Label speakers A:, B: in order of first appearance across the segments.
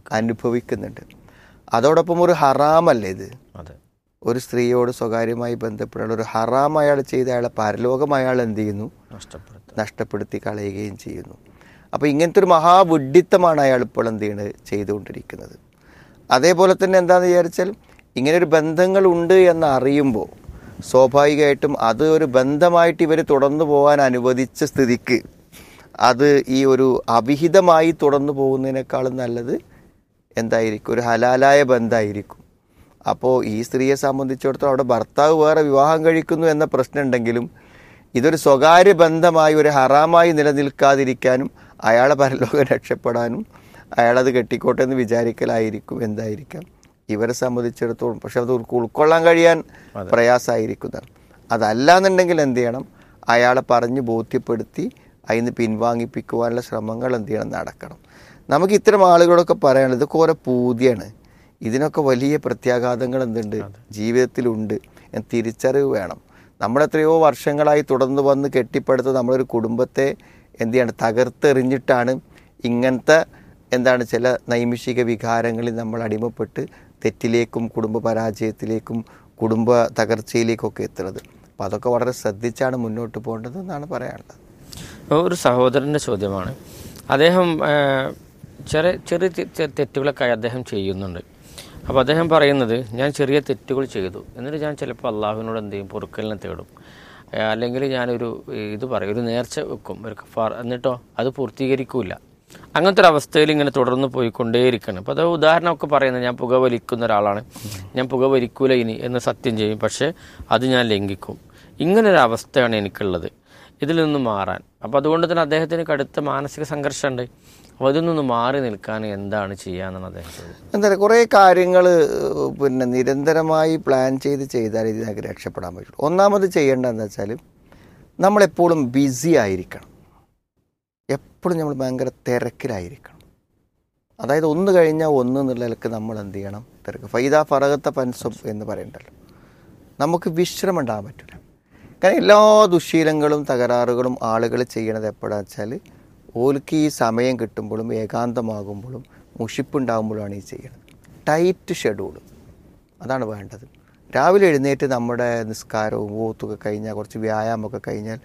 A: അനുഭവിക്കുന്നുണ്ട് അതോടൊപ്പം ഒരു ഹറാമല്ലേ ഇത്
B: അതെ
A: ഒരു സ്ത്രീയോട് സ്വകാര്യമായി ബന്ധപ്പെടാൻ ഒരു ഹറാം അയാൾ ചെയ്ത് അയാളെ പരലോകം അയാൾ എന്ത് ചെയ്യുന്നു
B: നഷ്ടപ്പെടുത്തും
A: നഷ്ടപ്പെടുത്തി കളയുകയും ചെയ്യുന്നു അപ്പോൾ ഇങ്ങനത്തെ ഒരു മഹാവിഡ്ഢിത്തമാണ് അയാൾ ഇപ്പോൾ എന്ത് ചെയ്യുന്നത് ചെയ്തുകൊണ്ടിരിക്കുന്നത് അതേപോലെ തന്നെ എന്താണെന്ന് വിചാരിച്ചാൽ ഇങ്ങനെ ഒരു ബന്ധങ്ങൾ ഉണ്ട് എന്ന് അറിയുമ്പോൾ സ്വാഭാവികമായിട്ടും അത് ഒരു ബന്ധമായിട്ട് ഇവർ തുടർന്നു പോകാൻ അനുവദിച്ച സ്ഥിതിക്ക് അത് ഈ ഒരു അവിഹിതമായി തുടർന്നു പോകുന്നതിനേക്കാളും നല്ലത് എന്തായിരിക്കും ഒരു ഹലാലായ ബന്ധമായിരിക്കും അപ്പോൾ ഈ സ്ത്രീയെ സംബന്ധിച്ചിടത്തോളം അവിടെ ഭർത്താവ് വേറെ വിവാഹം കഴിക്കുന്നു എന്ന പ്രശ്നം ഉണ്ടെങ്കിലും ഇതൊരു സ്വകാര്യ ബന്ധമായി ഒരു ഹറാമായി നിലനിൽക്കാതിരിക്കാനും അയാളെ പരലോകം രക്ഷപ്പെടാനും അയാളത് കെട്ടിക്കോട്ടെ എന്ന് വിചാരിക്കലായിരിക്കും എന്തായിരിക്കാം ഇവരെ സംബന്ധിച്ചിടത്തോളം പക്ഷെ അത് ഉൾക്ക് ഉൾക്കൊള്ളാൻ കഴിയാൻ പ്രയാസമായിരിക്കുന്നതാണ് അതല്ല എന്നുണ്ടെങ്കിൽ എന്ത് ചെയ്യണം അയാളെ പറഞ്ഞ് ബോധ്യപ്പെടുത്തി അതിന് പിൻവാങ്ങിപ്പിക്കുവാനുള്ള ശ്രമങ്ങൾ എന്ത് ചെയ്യണം നടക്കണം നമുക്ക് ഇത്തരം ആളുകളൊക്കെ പറയാനുള്ളത് ഇതൊക്കെ ഓരോ പൂതിയാണ് ഇതിനൊക്കെ വലിയ പ്രത്യാഘാതങ്ങൾ എന്തുണ്ട് ജീവിതത്തിലുണ്ട് എന്ന് തിരിച്ചറിവ് വേണം നമ്മളെത്രയോ വർഷങ്ങളായി തുടർന്ന് വന്ന് കെട്ടിപ്പടുത്ത് നമ്മളൊരു കുടുംബത്തെ എന്ത് ചെയ്യണം തകർത്തെറിഞ്ഞിട്ടാണ് ഇങ്ങനത്തെ എന്താണ് ചില നൈമിഷിക വികാരങ്ങളിൽ നമ്മൾ അടിമപ്പെട്ട് തെറ്റിലേക്കും കുടുംബ പരാജയത്തിലേക്കും കുടുംബ തകർച്ചയിലേക്കൊക്കെ എത്തുന്നത് അപ്പോൾ അതൊക്കെ വളരെ ശ്രദ്ധിച്ചാണ് മുന്നോട്ട് പോകേണ്ടത് എന്നാണ് പറയാനുള്ളത്
B: ഒരു സഹോദരൻ്റെ ചോദ്യമാണ് അദ്ദേഹം ആ, ചെറിയ ചെറിയ തെ- തെ- തെറ്റുകളൊക്കെ അദ്ദേഹം ചെയ്യുന്നുണ്ട് അപ്പോൾ അദ്ദേഹം പറയുന്നത് ഞാൻ ചെറിയ തെറ്റുകൾ ചെയ്തു എന്നിട്ട് ഞാൻ ചിലപ്പോൾ അള്ളാഹുവിനോട് എന്ത് ചെയ്യും പൊറുക്കലിനെ തേടും ആ, അല്ലെങ്കിൽ ഞാനൊരു ഇത് പറയും ഒരു നേർച്ച വെക്കും ഒരു കഫാർ എന്നിട്ടോ അത് പൂർത്തീകരിക്കൂല അങ്ങനത്തെ ഒരു അവസ്ഥയിൽ ഇങ്ങനെ തുടർന്ന് പോയിക്കൊണ്ടേയിരിക്കണം അപ്പോൾ അത് ഉദാഹരണമൊക്കെ പറയുന്നത് ഞാൻ പുക വലിക്കുന്ന ഒരാളാണ് ഞാൻ പുക വലിക്കൂല ഇനി എന്ന് സത്യം ചെയ്യും പക്ഷേ അത് ഞാൻ ലംഘിക്കും ഇങ്ങനൊരു അവസ്ഥയാണ് എനിക്കുള്ളത് ഇതിൽ നിന്ന് മാറാൻ അപ്പോൾ അതുകൊണ്ട് തന്നെ അദ്ദേഹത്തിന് കടുത്ത മാനസിക സംഘർഷമുണ്ട് അപ്പോൾ അതിൽ നിന്ന് മാറി നിൽക്കാൻ എന്താണ് ചെയ്യാന്നാണ് അദ്ദേഹം ചോദിച്ചത്
A: എന്താ പറയുക കുറേ കാര്യങ്ങൾ പിന്നെ നിരന്തരമായി പ്ലാൻ ചെയ്ത് ചെയ്താൽ ഇതിനൊക്കെ രക്ഷപ്പെടാൻ പറ്റുള്ളൂ ഒന്നാമത് ചെയ്യേണ്ടത് എന്താ വെച്ചാൽ നമ്മളെപ്പോഴും ബിസി ആയിരിക്കണം എപ്പോഴും നമ്മൾ ഭയങ്കര തിരക്കിലായിരിക്കണം അതായത് ഒന്ന് കഴിഞ്ഞാൽ ഒന്ന് എന്നുള്ള നിലക്ക് നമ്മൾ എന്ത് ചെയ്യണം തിരക്ക് ഫൈദ ഫറകത്ത പൻസം എന്ന് പറയണ്ടല്ലോ നമുക്ക് വിശ്രമം ഉണ്ടാകാൻ പറ്റില്ല കാരണം എല്ലാ ദുശീലങ്ങളും തകരാറുകളും ആളുകൾ ചെയ്യണത് എപ്പോഴാണെന്ന് വെച്ചാൽ ഓൽക്ക് ഈ സമയം കിട്ടുമ്പോഴും ഏകാന്തമാകുമ്പോഴും മുഷിപ്പുണ്ടാകുമ്പോഴാണ് ഈ ചെയ്യണത് ടൈറ്റ് ഷെഡ്യൂൾ അതാണ് വേണ്ടത് രാവിലെ എഴുന്നേറ്റ് നമ്മുടെ നിസ്കാരവും ഓത്തൊക്കെ കഴിഞ്ഞാൽ കുറച്ച് വ്യായാമമൊക്കെ കഴിഞ്ഞാൽ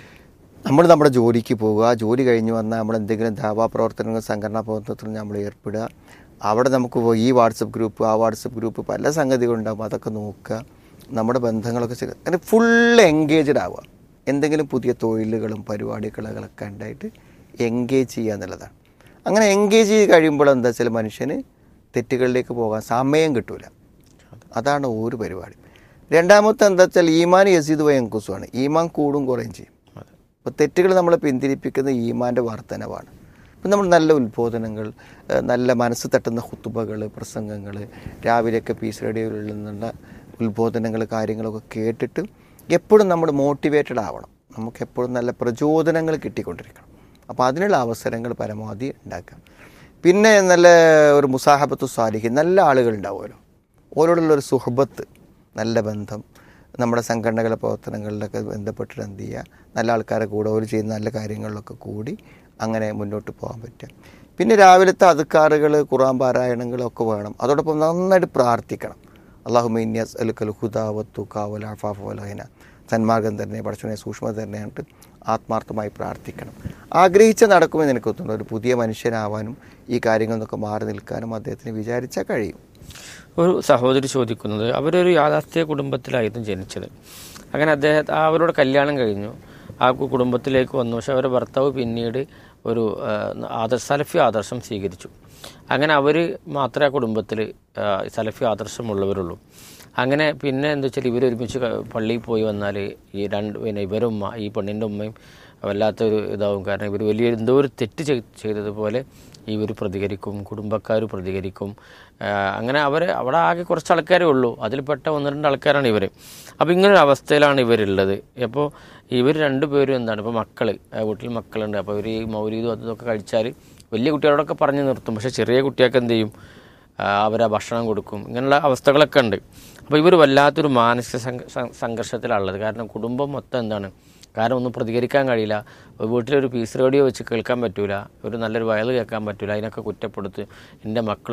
A: നമ്മൾ നമ്മുടെ ജോലിക്ക് പോവുക ആ ജോലി കഴിഞ്ഞ് വന്നാൽ നമ്മൾ എന്തെങ്കിലും ധാവാ പ്രവർത്തനങ്ങൾ സംഘടനാ പ്രവർത്തനത്തിൽ നമ്മൾ ഏർപ്പെടുക അവിടെ നമുക്ക് പോയി ഈ വാട്സപ്പ് ഗ്രൂപ്പ് ആ വാട്സപ്പ് ഗ്രൂപ്പ് പല സംഗതികളുണ്ടാകും അതൊക്കെ നോക്കുക നമ്മുടെ ബന്ധങ്ങളൊക്കെ ചെയ്യുക അങ്ങനെ ഫുൾ എൻഗേജ്ഡ് ആവുക എന്തെങ്കിലും പുതിയ തൊഴിലുകളും പരിപാടികളൊക്കെ ഉണ്ടായിട്ട് എൻഗേജ് ചെയ്യുക എന്നുള്ളതാണ് അങ്ങനെ എൻഗേജ് ചെയ്ത് കഴിയുമ്പോൾ എന്താ വെച്ചാൽ മനുഷ്യന് തെറ്റുകളിലേക്ക് പോകാൻ സമയം കിട്ടൂല അതാണ് ഒരു പരിപാടി രണ്ടാമത്തെ എന്താ വെച്ചാൽ ഈമാൻ യസീദ് വയങ്കുസുമാണ് ഈമാൻ കൂടും കുറയും ചെയ്യും അപ്പോൾ തെറ്റുകൾ നമ്മളെ പിന്തിരിപ്പിക്കുന്ന ഈമാൻ്റെ വർധനവാണ് ഇപ്പം നമ്മൾ നല്ല ഉത്ബോധനങ്ങൾ ഏഹ് നല്ല മനസ്സ് തട്ടുന്ന ഹുത്തുബകൾ പ്രസംഗങ്ങൾ രാവിലെയൊക്കെ പീസ് റേഡിയോയിൽ നിന്നുള്ള ഉത്ബോധനങ്ങൾ കാര്യങ്ങളൊക്കെ കേട്ടിട്ട് എപ്പോഴും നമ്മൾ മോട്ടിവേറ്റഡ് ആവണം നമുക്ക് എപ്പോഴും നല്ല പ്രചോദനങ്ങൾ കിട്ടിക്കൊണ്ടിരിക്കണം അപ്പോൾ അതിനുള്ള അവസരങ്ങൾ പരമാവധി ഉണ്ടാക്കാം പിന്നെ നല്ല ഒരു മുസാഹബത്തു സ്വാലിഹി നല്ല ആളുകൾ ഉണ്ടാവുമല്ലോ ഓരോടുള്ള ഒരു സുഹബത്ത് നല്ല ബന്ധം നമ്മുടെ സംഘടനകളുടെ പ്രവർത്തനങ്ങളിലൊക്കെ ബന്ധപ്പെട്ടിട്ട് എന്ത് ചെയ്യുക നല്ല ആൾക്കാരെ കൂടെ അവർ ചെയ്യുന്ന നല്ല കാര്യങ്ങളിലൊക്കെ കൂടി അങ്ങനെ മുന്നോട്ട് പോകാൻ പറ്റുക പിന്നെ രാവിലത്തെ അതുക്കാറുകൾ ഖുറാൻ പാരായണങ്ങളൊക്കെ വേണം അതോടൊപ്പം നന്നായിട്ട് പ്രാർത്ഥിക്കണം അള്ളാഹുമീന്യസ് അലുക്കൽ ഹുദാവത്തു കാവൽ അഫാഫ് വലഹന സന്മാർഗം തന്നെ പടച്ചവനെ സൂക്ഷ്മത തന്നെയായിട്ട് ആത്മാർത്ഥമായി പ്രാർത്ഥിക്കണം ആഗ്രഹിച്ച നടക്കുമെന്ന് എനിക്ക് തോന്നുന്നു ഒരു പുതിയ മനുഷ്യനാവാനും ഈ കാര്യങ്ങളിൽ നിന്നൊക്കെ മാറി നിൽക്കാനും അദ്ദേഹത്തിന് വിചാരിച്ചാൽ കഴിയും
B: ഒരു സഹോദരി ചോദിക്കുന്നത് അവരൊരു യാഥാർത്ഥ്യ കുടുംബത്തിലായിരുന്നു ജനിച്ചത് അങ്ങനെ അദ്ദേഹം അവരോട് കല്യാണം കഴിഞ്ഞു ആ കു- കുടുംബത്തിലേക്ക് വന്നു പക്ഷെ അവരുടെ ഭർത്താവ് പിന്നീട് ഒരു ആ, ആദർശ സലഫി ആദർശം സ്വീകരിച്ചു അങ്ങനെ അവർ മാത്രമേ ആ കുടുംബത്തിൽ സലഫി ആദർശമുള്ളവരുള്ളൂ അങ്ങനെ പിന്നെ എന്താ വെച്ചാൽ ഇവർ ഒരുമിച്ച് ക- പള്ളിയിൽ പോയി വന്നാൽ ഈ രണ്ട് പിന്നെ ഇവരും ഉമ്മ ഈ പെണ്ണിൻ്റെ ഉമ്മയും വല്ലാത്തൊരു ഇതാവും കാരണം ഇവർ വലിയ എന്തോ ഒരു തെറ്റ് ചെയ്- ചെയ്തതുപോലെ ഇവർ പ്രതികരിക്കും കുടുംബക്കാർ പ്രതികരിക്കും ആ, അങ്ങനെ അവർ അവിടെ ആകെ കുറച്ച് ആൾക്കാരേ ഉള്ളൂ അതിൽപ്പെട്ട ഒന്ന് രണ്ട് ആൾക്കാരാണ് ഇവർ അപ്പോൾ ഇങ്ങനൊരു അവസ്ഥയിലാണ് ഇവരുള്ളത് അപ്പോൾ ഇവർ രണ്ടുപേരും എന്താണ് ഇപ്പോൾ മക്കൾ വീട്ടിൽ മക്കളുണ്ട് അപ്പോൾ ഇവർ ഈ മൗലീദും അതും ഇതൊക്കെ കഴിച്ചാൽ വലിയ കുട്ടികളോടൊക്കെ പറഞ്ഞു നിർത്തും പക്ഷേ ചെറിയ കുട്ടികൾക്ക് എന്ത് ചെയ്യും ആ, അവരാ ഭക്ഷണം കൊടുക്കും ഇങ്ങനെയുള്ള അവസ്ഥകളൊക്കെ ഉണ്ട് അപ്പോൾ ഇവർ വല്ലാത്തൊരു മാനസിക സംഘ- സം- സംഘർഷത്തിലാണുള്ളത് കാരണം കുടുംബം മൊത്തം എന്താണ് കാരണം ഒന്നും പ്രതികരിക്കാൻ കഴിയില്ല വീട്ടിലൊരു പീസ് റേഡിയോ വെച്ച് കേൾക്കാൻ പറ്റൂല ഒരു നല്ലൊരു വയൽ കേൾക്കാൻ പറ്റൂല അതിനൊക്കെ കുറ്റപ്പെടുത്ത് എൻ്റെ മക്കൾ